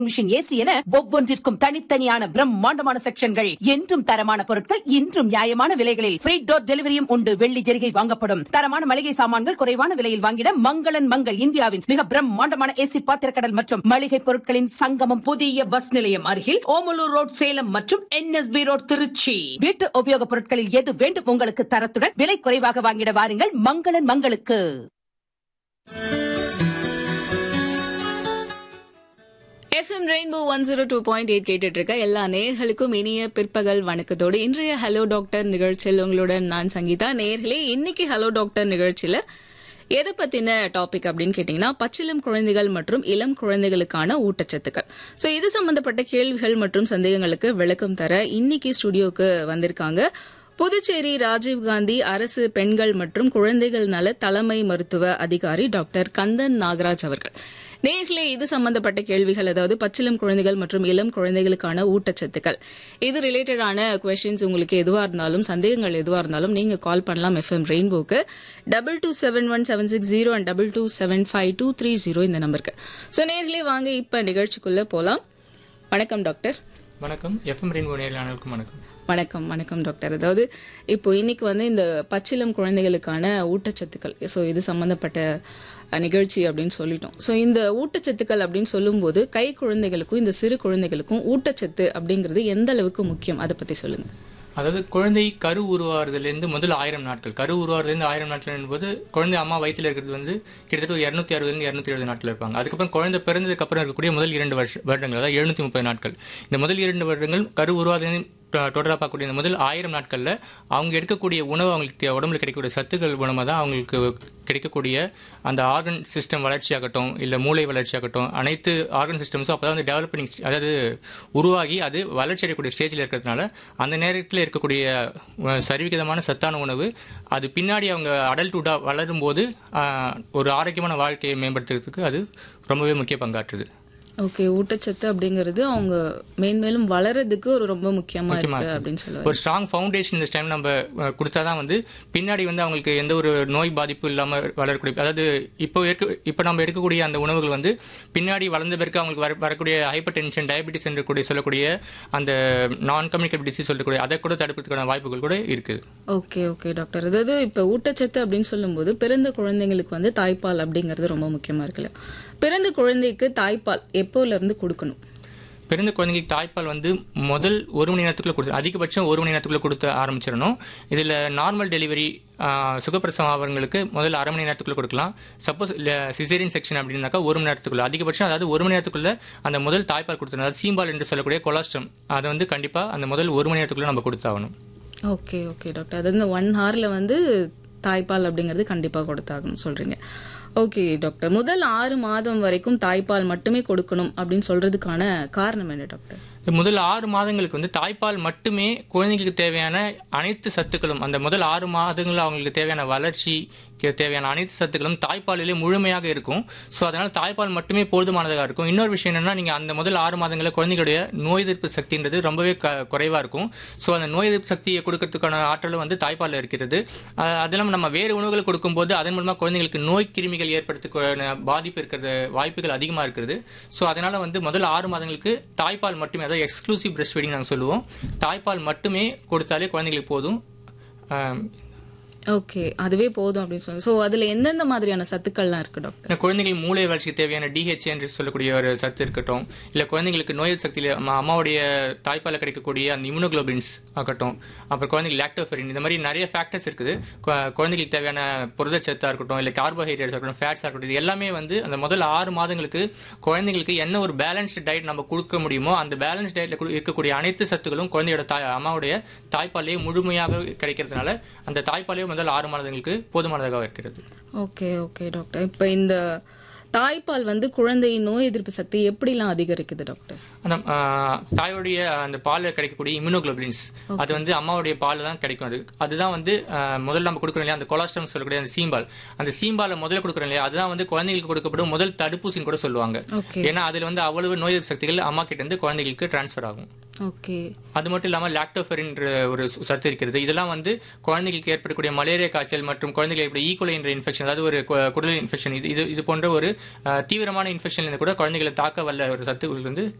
machine AC என ஒவ்வொன்றிற்கும் தனித்தனியான பிரம்மாண்டமான செக்ஷன்கள் என்றும் தரமான பொருட்கள் இன்றும் நியாயமான விலைகளில் ஃப்ரீ டோர் டெலிவரியும் உண்டு வெள்ளி ஜெரிகை வாங்கப்படும் தரமான மளிகை சாமான்கள் குறைவான விலையில் வாங்கிட மங்களன் மங்கள் இந்தியாவின் மிக பிரம்மாண்டமான ஏசி பாத்திரக்கடல் மற்றும் மளிகை பொருட்களின் சங்கமம் புதிய பஸ் நிலையம் அருகில் ஓமலூர் ரோட் சேலம் மற்றும் என்எஸ்பி ரோட் திருச்சி வீட்டு உபயோகப் பொருட்களில் எது வேண்டும் உங்களுக்கு தரத்துடன் விலை குறைவாக வாங்கிட வாருங்கள் மங்களன் மங்களுக்கு FM rainbow one zero two point eight கேட்டுட்டு இருக்க எல்லா நேர்களுக்கும் இனிய பிற்பகல் வணக்கத்தோடு இன்றைய ஹலோ டாக்டர் நிகழ்ச்சியில் உங்களுடன் நான் சங்கீதா நேர்களே இன்னைக்கு ஹலோ டாக்டர் நிகழ்ச்சியில எதை பத்தின டாபிக் அப்படின்னு கேட்டீங்கன்னா பச்சிளம் குழந்தைகள் மற்றும் இளம் குழந்தைகளுக்கான ஊட்டச்சத்துக்கள் சோ இது சம்பந்தப்பட்ட கேள்விகள் மற்றும் சந்தேகங்களுக்கு விளக்கம் தர இன்னைக்கு ஸ்டுடியோக்கு வந்திருக்காங்க புதுச்சேரி ராஜீவ்காந்தி அரசு பெண்கள் மற்றும் குழந்தைகள் நல தலைமை மருத்துவ அதிகாரி டாக்டர் கந்தன் நாகராஜ் அவர்கள் நேர்களே இது சம்பந்தப்பட்ட கேள்விகள் அதாவது பச்சிளம் குழந்தைகள் மற்றும் இளம் குழந்தைகளுக்கான ஊட்டச்சத்துக்கள் இது ரிலேட்டடான கொஸ்டின்ஸ் உங்களுக்கு எதுவா இருந்தாலும் சந்தேகங்கள் எதுவா இருந்தாலும் நீங்க கால் பண்ணலாம் எஃப்எம் ரெயின்போக்கு double two seven one seven six zero and double two seven five two three zero இந்த நம்பருக்கு ஸோ நேர்களே வாங்க இப்ப நிகழ்ச்சிக்குள்ள போலாம் வணக்கம் டாக்டர் வணக்கம் எஃப்எம் ரெயின்போ நேரில் அனைவருக்கும் வணக்கம் வணக்கம் வணக்கம் டாக்டர் அதாவது இப்போ இன்னைக்கு வந்து இந்த பச்சிளம் குழந்தைகளுக்கான ஊட்டச்சத்துக்கள் ஸோ இது சம்பந்தப்பட்ட அஹ், நிகழ்ச்சி அப்படின்னு சொல்லிட்டோம் ஸோ இந்த ஊட்டச்சத்துக்கள் அப்படின்னு சொல்லும்போது கை குழந்தைகளுக்கும் இந்த சிறு குழந்தைகளுக்கும் ஊட்டச்சத்து அப்படிங்கிறது எந்த அளவுக்கு முக்கியம் அதை பத்தி சொல்லுங்க அதாவது குழந்தை கரு உருவாகிறதுலேருந்து முதல் ஆயிரம் நாட்கள் கரு உருவாகிறதுலேருந்து ஆயிரம் நாட்கள் என்பது குழந்தை அம்மா வயிற்றில் இருக்கிறது வந்து கிட்டத்தட்ட ஒரு இரநூத்தி அறுபதுலேருந்து இரநூத்தி எழுபது நாட்கள் இருப்பாங்க அதுக்கப்புறம் குழந்தை பிறந்ததுக்கு அப்புறம் இருக்கக்கூடிய முதல் இரண்டு வருஷ வருடங்கள் அதாவது எழுநூத்தி முப்பது நாட்கள் இந்த முதல் இரண்டு வருடங்கள் கரு உருவாகிறதுலேருந்து டோட்டலாக பார்க்கக்கூடிய இந்த முதல் ஆயிரம் நாட்களில் அவங்க எடுக்கக்கூடிய உணவு அவங்களுக்கு தே- உடம்புல கிடைக்கக்கூடிய சத்துக்கள் மூலமாக தான் அவங்களுக்கு கிடைக்கக்கூடிய அந்த ஆர்கன் சிஸ்டம் வளர்ச்சியாகட்டும் இல்லை மூளை வளர்ச்சியாகட்டும் அனைத்து ஆர்கன் சிஸ்டம்ஸும் அப்போ தான் வந்து டெவலப்பிங் அதாவது உருவாகி அது வளர்ச்சி அடையக்கூடிய ஸ்டேஜில் இருக்கிறதுனால அந்த நேரத்தில் இருக்கக்கூடிய அஹ், சரிவிகிதமான சத்தான உணவு அது பின்னாடி அவங்க அடல்ட்ஹுட்டாக வளரும்போது ஆஹ், ஒரு ஆரோக்கியமான வாழ்க்கையை மேம்படுத்துறதுக்கு அது ரொம்பவே முக்கிய பங்காற்றுது ஓகே ஊட்டச்சத்து அப்படிங்கிறது அவங்க மேன்மேலும் வளர்றதுக்கு ஒரு ரொம்ப முக்கியமா இருக்கு அப்படின்னு சொல்லுவாங்க ஒரு ஸ்ட்ராங் ஃபவுண்டேஷன் இந்த டைம் நம்ம அஹ், கொடுத்தாதான் வந்து பின்னாடி வந்து அவங்களுக்கு எந்த ஒரு நோய் பாதிப்பு இல்லாமல் வளரக்கூடிய அதாவது இப்போ இருக்க இப்போ நம்ம எடுக்கக்கூடிய அந்த உணவுகள் வந்து பின்னாடி வளர்ந்த பிறகு அவங்களுக்கு வர வரக்கூடிய ஹைப்பர் டென்ஷன் டயபிட்டிஸ் என்று சொல்லக்கூடிய அந்த நான் கம்யூனிகபிள் டிசீஸ் சொல்லக்கூடிய அதை கூட தடுப்பதற்கான வாய்ப்புகள் கூட இருக்குது ஓகே ஓகே டாக்டர் அதாவது இப்ப ஊட்டச்சத்து அப்படின்னு சொல்லும்போது பிறந்த குழந்தைங்களுக்கு வந்து தாய்ப்பால் அப்படிங்கிறது ரொம்ப முக்கியமா இருக்குல்ல பிறந்த குழந்தைக்கு தாய்ப்பால் எப்போல இருந்து கொடுக்கணும் பிறந்த குழந்தைங்களுக்கு தாய்ப்பால் வந்து முதல் ஒரு மணி நேரத்துக்குள்ள கொடுத்து அதிகபட்சம் ஒரு மணி நேரத்துக்குள்ள கொடுத்து ஆரம்பிச்சிடணும் இதில் நார்மல் டெலிவரி சுகப்பிரசவம் ஆவறவங்களுக்கு முதல்ல அரை மணி நேரத்துக்குள்ள கொடுக்கலாம் சப்போஸ் சிசேரியன் செக்ஷன் அப்படின்னாக்கா ஒரு மணி நேரத்துக்குள்ள அதிகபட்சம் அதாவது ஒரு மணி நேரத்துக்குள்ள அந்த முதல் தாய்ப்பால் கொடுத்துடணும் அதாவது சீம்பால் என்று சொல்லக்கூடிய கொலாஸ்ட்ரம் அதை வந்து கண்டிப்பாக அந்த முதல் ஒரு மணி நேரத்துக்குள்ள நம்ம கொடுத்தாகணும் ஓகே ஓகே டாக்டர் அதாவது இந்த ஒன் ஹவர்ல வந்து தாய்ப்பால் அப்படிங்கிறது கண்டிப்பா கொடுத்தாகணும் சொல்றீங்க ஓகே டாக்டர் முதல் ஆறு மாதம் வரைக்கும் தாய்ப்பால் மட்டுமே கொடுக்கணும் அப்படின்னு சொல்றதுக்கான காரணம் என்ன டாக்டர் இந்த முதல் ஆறு மாதங்களுக்கு வந்து தாய்ப்பால் மட்டுமே குழந்தைங்களுக்கு தேவையான அனைத்து சத்துக்களும் அந்த முதல் ஆறு மாதங்களில் அவங்களுக்கு தேவையான வளர்ச்சிக்கு தேவையான அனைத்து சத்துக்களும் தாய்ப்பாலிலே முழுமையாக இருக்கும் ஸோ அதனால தாய்ப்பால் மட்டுமே போதுமானதாக இருக்கும் இன்னொரு விஷயம் என்னன்னா நீங்க அந்த முதல் ஆறு மாதங்களில் குழந்தைகளுடைய நோய் எதிர்ப்பு சக்தின்றது ரொம்பவே க குறைவா இருக்கும் ஸோ அந்த நோய் எதிர்ப்பு சக்தியை கொடுக்கறதுக்கான ஆற்றலும் வந்து தாய்ப்பாலில் இருக்கிறது அஹ் அது இல்லாமல் நம்ம வேறு உணவுகள் கொடுக்கும்போது அதன் மூலமா குழந்தைங்களுக்கு நோய் கிருமிகள் ஏற்படுத்துக்கான பாதிப்பு இருக்கிறது வாய்ப்புகள் அதிகமாக இருக்கிறது ஸோ அதனால வந்து முதல் ஆறு மாதங்களுக்கு தாய்ப்பால் மட்டுமே அதாவது எக்ஸ்க்ளூசிவ் பிரஸ்ட் ஃபீடிங் நாங்கள் சொல்லுவோம் தாய்ப்பால் மட்டுமே கொடுத்தாலே குழந்தைங்களுக்கு போதும் ஆம், ஓகே அதுவே போதும் அப்படின்னு சொல்லி ஸோ அதுல எந்தெந்த மாதிரியான சத்துக்கள்லாம் இருக்கு டாக்டர் இந்த குழந்தைகள் மூளை வளர்ச்சிக்கு தேவையான டிஹெச் என்று சொல்லக்கூடிய ஒரு சத்து இருக்கட்டும் இல்லை குழந்தைங்களுக்கு நோய் எதிர்ப்பு சக்தியில் அம்மா- அம்மாவுடைய தாய்ப்பால கிடைக்கக்கூடிய அந்த இம்யூனோகுளோபின்ஸ் ஆகட்டும் அப்புறம் குழந்தைங்களுக்கு லாக்டோஃபெரின் இந்த மாதிரி நிறைய ஃபேக்டர்ஸ் இருக்குது கு- குழந்தைங்களுக்கு தேவையான புரதச்சத்தாக இருக்கட்டும் இல்லை கார்போஹைட்ரேட்ஸ் இருக்கட்டும் ஃபேட்ஸாக இருக்கட்டும் இது எல்லாமே வந்து அந்த முதல் ஆறு மாதங்களுக்கு குழந்தைங்களுக்கு என்ன ஒரு பேலன்ஸ்டு டயட் நம்ம கொடுக்க முடியுமோ அந்த பேலன்ஸ் டயட்டில் இருக்கக்கூடிய அனைத்து சத்துக்களும் குழந்தையோட தாய் அம்மாவுடைய தாய்ப்பாலே முழுமையாக கிடைக்கிறதுனால அந்த தாய்ப்பாலே முதல் ஆறு மாதங்களுக்கு போதுமானதாக இருக்கிறது ஓகே ஓகே டாக்டர் இப்போ இந்த தாய்ப்பால் வந்து குழந்தையின் நோய் எதிர்ப்பு சக்தி எப்படிலாம் அதிகரிக்குது டாக்டர் அந்த ஆஹ், தாயோடைய அந்த பாலில் கிடைக்கக்கூடிய இம்யூனோகுளோபின்ஸ் அது வந்து அம்மாவுடைய பாலில் தான் கிடைக்கும் அது அதுதான் வந்து ஆஹ், முதல்ல நம்ம கொடுக்குறோம் இல்லையா அந்த கொலாஸ்ட்ரம் சொல்லக்கூடிய அந்த சீம்பால் அந்த சீம்பாலை முதல்ல கொடுக்குறோம் இல்லையா அதுதான் வந்து குழந்தைகளுக்கு கொடுக்கப்படும் முதல் தடுப்பூசின்னு கூட சொல்லுவாங்க ஓகே ஏன்னா அதுல வந்து அவ்வளவு நோய் எதிர்ப்பு சக்திகள் அம்மா கிட்ட இருந்து குழந்தைகளுக்கு டிரான்ஸ்ஃபர் ஆகும் ஓகே அது மட்டும் இல்லாமல் லாக்டோஃபெரின்ற ஒரு சு- சத்து இருக்கிறது இதெல்லாம் வந்து குழந்தைகளுக்கு ஏற்படக்கூடிய மலேரியா காய்ச்சல் மற்றும் குழந்தைகளுக்கு ஏற்படும் ஈக்குவலை என்ற இன்ஃபெக்ஷன் அதாவது ஒரு கு- குடல் இன்ஃபெக்ஷன் இது இது இது போன்ற ஒரு அஹ், தீவிரமான இன்ஃபெக்ஷன் கூட குழந்தைகளை தாக்க வல்ல ஒரு சத்துக்கள் வந்து